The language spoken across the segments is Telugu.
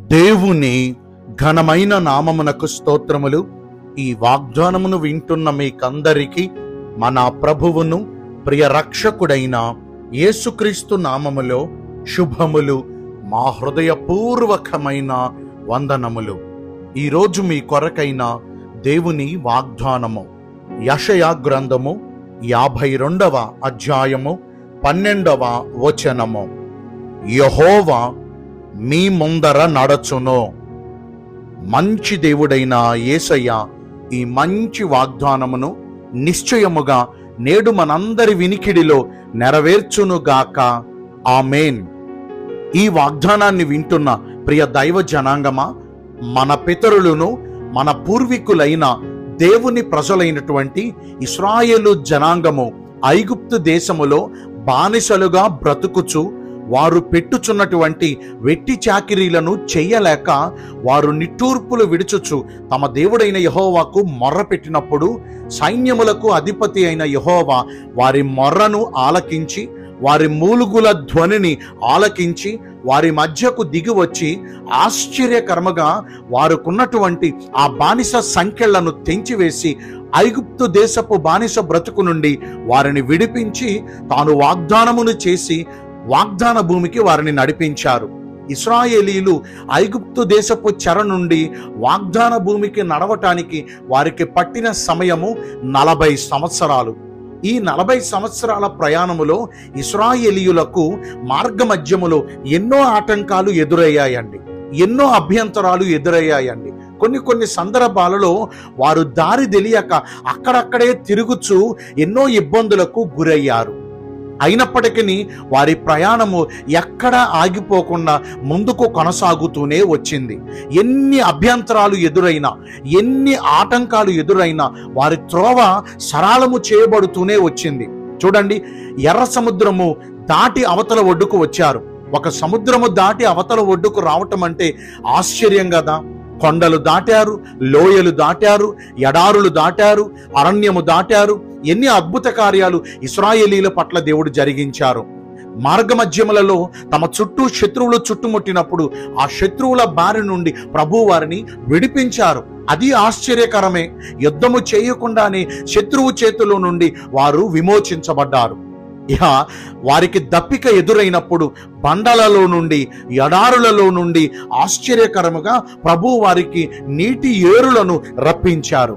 దేవుని ఘనమైన నామమునకు స్తోత్రములు ఈ వాగ్దానమును వింటున్న మీకందరికీ మన ప్రభువును ప్రియ రక్షకుడైన యేసుక్రీస్తు నామములో శుభములు మా హృదయపూర్వకమైన వందనములు ఈరోజు మీ కొరకైన దేవుని వాగ్దానము యషయా గ్రంథము యాభై రెండవ అధ్యాయము పన్నెండవ వచనము యహోవా మీ ముందర నడచును మంచి దేవుడైన యేసయ్య ఈ మంచి వాగ్దానమును నిశ్చయముగా నేడు మనందరి వినికిడిలో నెరవేర్చునుగాక ఆమెన్ ఈ వాగ్దానాన్ని వింటున్న ప్రియ దైవ జనాంగమా మన పితరులను మన పూర్వీకులైన దేవుని ప్రజలైనటువంటి ఇస్రాయేలు జనాంగము ఐగుప్తు దేశములో బానిసలుగా బ్రతుకుచు వారు పెట్టుచున్నటువంటి వెట్టి చాకిరీలను చెయ్యలేక వారు నిట్టూర్పులు విడుచుచు తమ దేవుడైన యహోవాకు మొర్ర పెట్టినప్పుడు సైన్యములకు అధిపతి అయిన యహోవా వారి మొర్రను ఆలకించి వారి మూలుగుల ధ్వనిని ఆలకించి వారి మధ్యకు దిగి వచ్చి ఆశ్చర్యకరముగా వారుకున్నటువంటి ఆ బానిస సంఖ్యలను తెంచివేసి ఐగుప్తు దేశపు బానిస బ్రతుకు నుండి వారిని విడిపించి తాను వాగ్దానమును చేసి వాగ్దాన భూమికి వారిని నడిపించారు ఇస్రాయేలీలు ఐగుప్తు దేశపు చెర నుండి వాగ్దాన భూమికి నడవటానికి వారికి పట్టిన సమయము నలభై సంవత్సరాలు ఈ నలభై సంవత్సరాల ప్రయాణములో ఇస్రాయేలీయులకు మార్గమధ్యములో ఎన్నో ఆటంకాలు ఎదురయ్యాయండి ఎన్నో అభ్యంతరాలు ఎదురయ్యాయండి కొన్ని కొన్ని సందర్భాలలో వారు దారి తెలియక అక్కడక్కడే తిరుగుచూ ఎన్నో ఇబ్బందులకు గురయ్యారు అయినప్పటికీ వారి ప్రయాణము ఎక్కడ ఆగిపోకుండా ముందుకు కొనసాగుతూనే వచ్చింది ఎన్ని అభ్యంతరాలు ఎదురైనా ఎన్ని ఆటంకాలు ఎదురైనా వారి త్రోవ సరళము చేయబడుతూనే వచ్చింది చూడండి ఎర్ర సముద్రము దాటి అవతల ఒడ్డుకు వచ్చారు ఒక సముద్రము దాటి అవతల ఒడ్డుకు రావటం అంటే ఆశ్చర్యం కదా కొండలు దాటారు లోయలు దాటారు ఎడారులు దాటారు అరణ్యము దాటారు ఎన్ని అద్భుత కార్యాలు ఇస్రాయేలీల పట్ల దేవుడు జరిగించారు మార్గమధ్యములలో తమ చుట్టూ శత్రువులు చుట్టుముట్టినప్పుడు ఆ శత్రువుల బారి నుండి ప్రభు వారిని విడిపించారు అది ఆశ్చర్యకరమే యుద్ధము చేయకుండానే శత్రువు చేతిలో నుండి వారు విమోచించబడ్డారు ఇక వారికి దప్పిక ఎదురైనప్పుడు బండలలో నుండి ఎడారులలో నుండి ఆశ్చర్యకరముగా ప్రభు వారికి నీటి ఏరులను రప్పించారు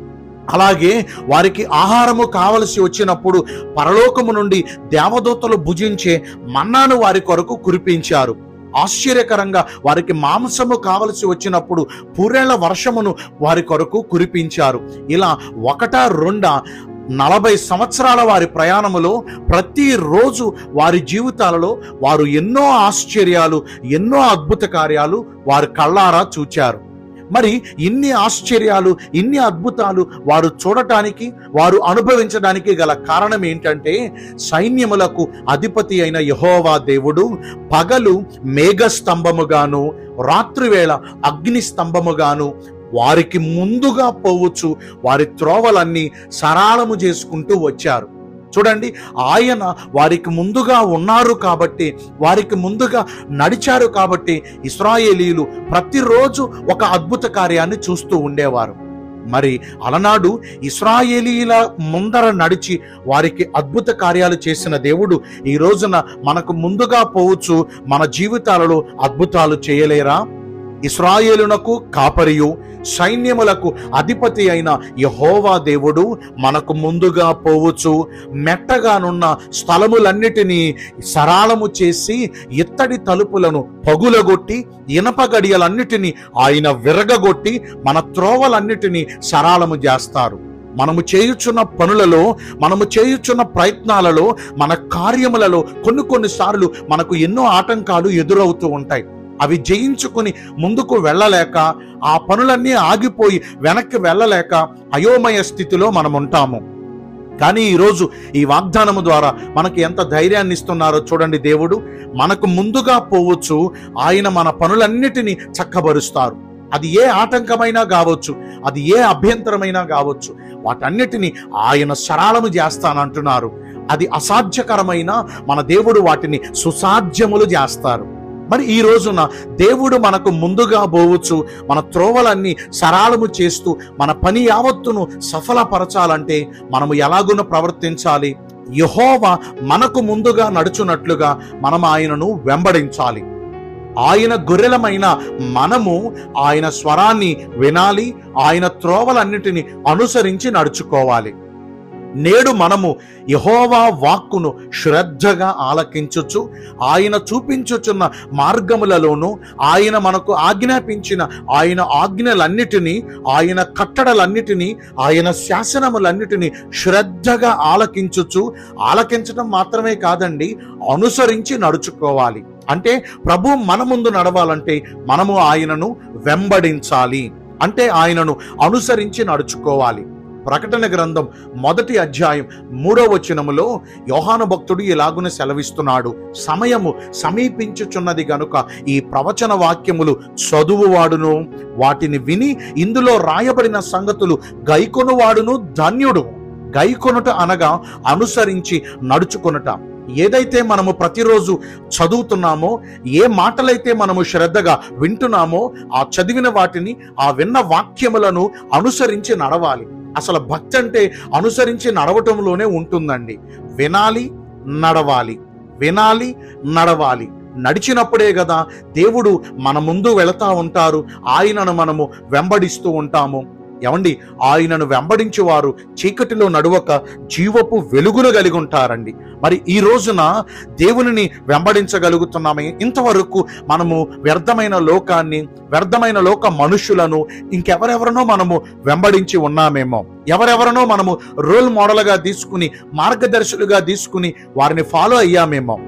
అలాగే వారికి ఆహారము కావలసి వచ్చినప్పుడు పరలోకము నుండి దేవదూతలు భుజించే మన్నాను వారి కొరకు కురిపించారు ఆశ్చర్యకరంగా వారికి మాంసము కావలసి వచ్చినప్పుడు పూరేళ్ల వర్షమును వారి కొరకు కురిపించారు ఇలా ఒకటా రెండా నలభై సంవత్సరాల వారి ప్రయాణములో ప్రతిరోజు వారి జీవితాలలో వారు ఎన్నో ఆశ్చర్యాలు ఎన్నో అద్భుత కార్యాలు వారి కళ్ళారా చూచారు మరి ఇన్ని ఆశ్చర్యాలు ఇన్ని అద్భుతాలు వారు చూడటానికి వారు అనుభవించడానికి గల కారణం ఏంటంటే సైన్యములకు అధిపతి అయిన యహోవా దేవుడు పగలు మేఘ స్తంభముగాను రాత్రివేళ అగ్ని స్తంభముగాను వారికి ముందుగా పోవచ్చు వారి త్రోవలన్నీ సరాళము చేసుకుంటూ వచ్చారు చూడండి ఆయన వారికి ముందుగా ఉన్నారు కాబట్టి వారికి ముందుగా నడిచారు కాబట్టి ఇస్రాయేలీలు ప్రతిరోజు ఒక అద్భుత కార్యాన్ని చూస్తూ ఉండేవారు మరి అలనాడు ఇస్రాయేలీల ముందర నడిచి వారికి అద్భుత కార్యాలు చేసిన దేవుడు ఈ రోజున మనకు ముందుగా పోవచ్చు మన జీవితాలలో అద్భుతాలు చేయలేరా ఇస్రాయేలునకు కాపరియు సైన్యములకు అధిపతి అయిన యహోవా దేవుడు మనకు ముందుగా పోవచ్చు మెట్టగానున్న స్థలములన్నిటినీ సరాళము చేసి ఇత్తడి తలుపులను పగులగొట్టి ఇనప గడియలన్నిటినీ ఆయన విరగగొట్టి మన త్రోవలన్నిటినీ సరాళము చేస్తారు మనము చేయుచున్న పనులలో మనము చేయుచున్న ప్రయత్నాలలో మన కార్యములలో కొన్ని కొన్నిసార్లు మనకు ఎన్నో ఆటంకాలు ఎదురవుతూ ఉంటాయి అవి జయించుకుని ముందుకు వెళ్ళలేక ఆ పనులన్నీ ఆగిపోయి వెనక్కి వెళ్ళలేక అయోమయ స్థితిలో మనం ఉంటాము కానీ ఈరోజు ఈ వాగ్దానము ద్వారా మనకి ఎంత ధైర్యాన్ని ఇస్తున్నారో చూడండి దేవుడు మనకు ముందుగా పోవచ్చు ఆయన మన పనులన్నిటినీ చక్కబరుస్తారు అది ఏ ఆటంకమైనా కావచ్చు అది ఏ అభ్యంతరమైనా కావచ్చు వాటన్నిటిని ఆయన సరళము చేస్తానంటున్నారు అది అసాధ్యకరమైన మన దేవుడు వాటిని సుసాధ్యములు చేస్తారు మరి ఈ రోజున దేవుడు మనకు ముందుగా పోవచ్చు మన త్రోవలన్నీ సరాలము చేస్తూ మన పని యావత్తును సఫలపరచాలంటే మనము ఎలాగున ప్రవర్తించాలి యహోవా మనకు ముందుగా నడుచున్నట్లుగా మనం ఆయనను వెంబడించాలి ఆయన గొర్రెలమైన మనము ఆయన స్వరాన్ని వినాలి ఆయన త్రోవలన్నిటిని అనుసరించి నడుచుకోవాలి నేడు మనము యహోవా వాక్కును శ్రద్ధగా ఆలకించుచు ఆయన చూపించుచున్న మార్గములలోనూ ఆయన మనకు ఆజ్ఞాపించిన ఆయన ఆజ్ఞలన్నిటినీ ఆయన కట్టడలన్నిటినీ ఆయన శాసనములన్నిటినీ శ్రద్ధగా ఆలకించుచు ఆలకించడం మాత్రమే కాదండి అనుసరించి నడుచుకోవాలి అంటే ప్రభు మన ముందు నడవాలంటే మనము ఆయనను వెంబడించాలి అంటే ఆయనను అనుసరించి నడుచుకోవాలి ప్రకటన గ్రంథం మొదటి అధ్యాయం మూడో వచనములో యోహాను భక్తుడు ఇలాగున సెలవిస్తున్నాడు సమయము సమీపించుచున్నది గనుక ఈ ప్రవచన వాక్యములు చదువువాడును వాటిని విని ఇందులో రాయబడిన సంగతులు గైకొనువాడును ధన్యుడు గైకొనుట అనగా అనుసరించి నడుచుకొనుట ఏదైతే మనము ప్రతిరోజు చదువుతున్నామో ఏ మాటలైతే మనము శ్రద్ధగా వింటున్నామో ఆ చదివిన వాటిని ఆ విన్న వాక్యములను అనుసరించి నడవాలి అసలు భక్తి అంటే అనుసరించి నడవటంలోనే ఉంటుందండి వినాలి నడవాలి వినాలి నడవాలి నడిచినప్పుడే కదా దేవుడు మన ముందు వెళతా ఉంటారు ఆయనను మనము వెంబడిస్తూ ఉంటాము ఏమండి ఆయనను వెంబడించేవారు చీకటిలో నడువక జీవపు వెలుగును కలిగి ఉంటారండి మరి ఈ రోజున దేవునిని వెంబడించగలుగుతున్నామే ఇంతవరకు మనము వ్యర్థమైన లోకాన్ని వ్యర్థమైన లోక మనుషులను ఇంకెవరెవరినో మనము వెంబడించి ఉన్నామేమో ఎవరెవరినో మనము రోల్ మోడల్గా తీసుకుని మార్గదర్శులుగా తీసుకుని వారిని ఫాలో అయ్యామేమో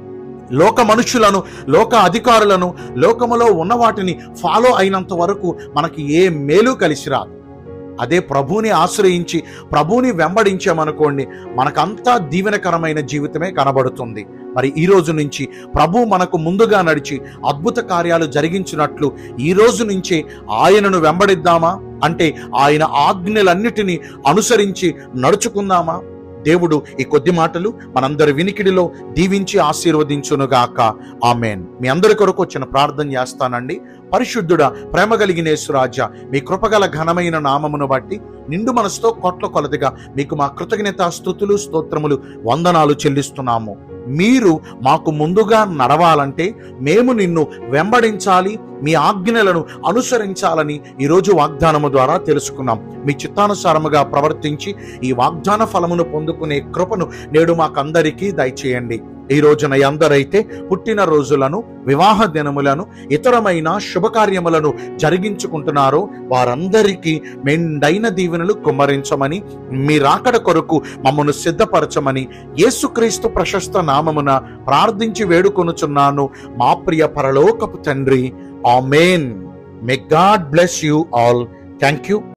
లోక మనుషులను లోక అధికారులను లోకములో ఉన్న వాటిని ఫాలో అయినంత వరకు మనకి ఏ మేలు కలిసి రాదు అదే ప్రభువుని ఆశ్రయించి ప్రభువుని వెంబడించామనుకోండి మనకంతా దీవెనకరమైన జీవితమే కనబడుతుంది మరి ఈ రోజు నుంచి ప్రభు మనకు ముందుగా నడిచి అద్భుత కార్యాలు జరిగించినట్లు ఈ రోజు నుంచే ఆయనను వెంబడిద్దామా అంటే ఆయన ఆజ్ఞలన్నిటినీ అనుసరించి నడుచుకుందామా దేవుడు ఈ కొద్ది మాటలు మనందరి వినికిడిలో దీవించి ఆశీర్వదించునుగాక ఆమెన్ మీ అందరి కొరకు వచ్చిన ప్రార్థన చేస్తానండి పరిశుద్ధుడా ప్రేమ కలిగిన యేసురాజా మీ కృపగల ఘనమైన నామమును బట్టి నిండు మనసుతో కొట్ల కొలదిగా మీకు మా కృతజ్ఞత స్థుతులు స్తోత్రములు వందనాలు చెల్లిస్తున్నాము మీరు మాకు ముందుగా నడవాలంటే మేము నిన్ను వెంబడించాలి మీ ఆజ్ఞలను అనుసరించాలని ఈరోజు వాగ్దానము ద్వారా తెలుసుకున్నాం మీ చిత్తానుసారముగా ప్రవర్తించి ఈ వాగ్దాన ఫలమును పొందుకునే కృపను నేడు మాకందరికీ దయచేయండి ఈ రోజున ఎందరైతే పుట్టిన రోజులను వివాహ దినములను ఇతరమైన శుభకార్యములను జరిగించుకుంటున్నారో వారందరికీ మెండైన దీవెనలు కుమ్మరించమని మీ రాకడ కొరకు మమ్మను సిద్ధపరచమని యేసుక్రీస్తు ప్రశస్త నామమున ప్రార్థించి వేడుకొనుచున్నాను మా ప్రియ పరలోకపు తండ్రి amen may God bless you all thank you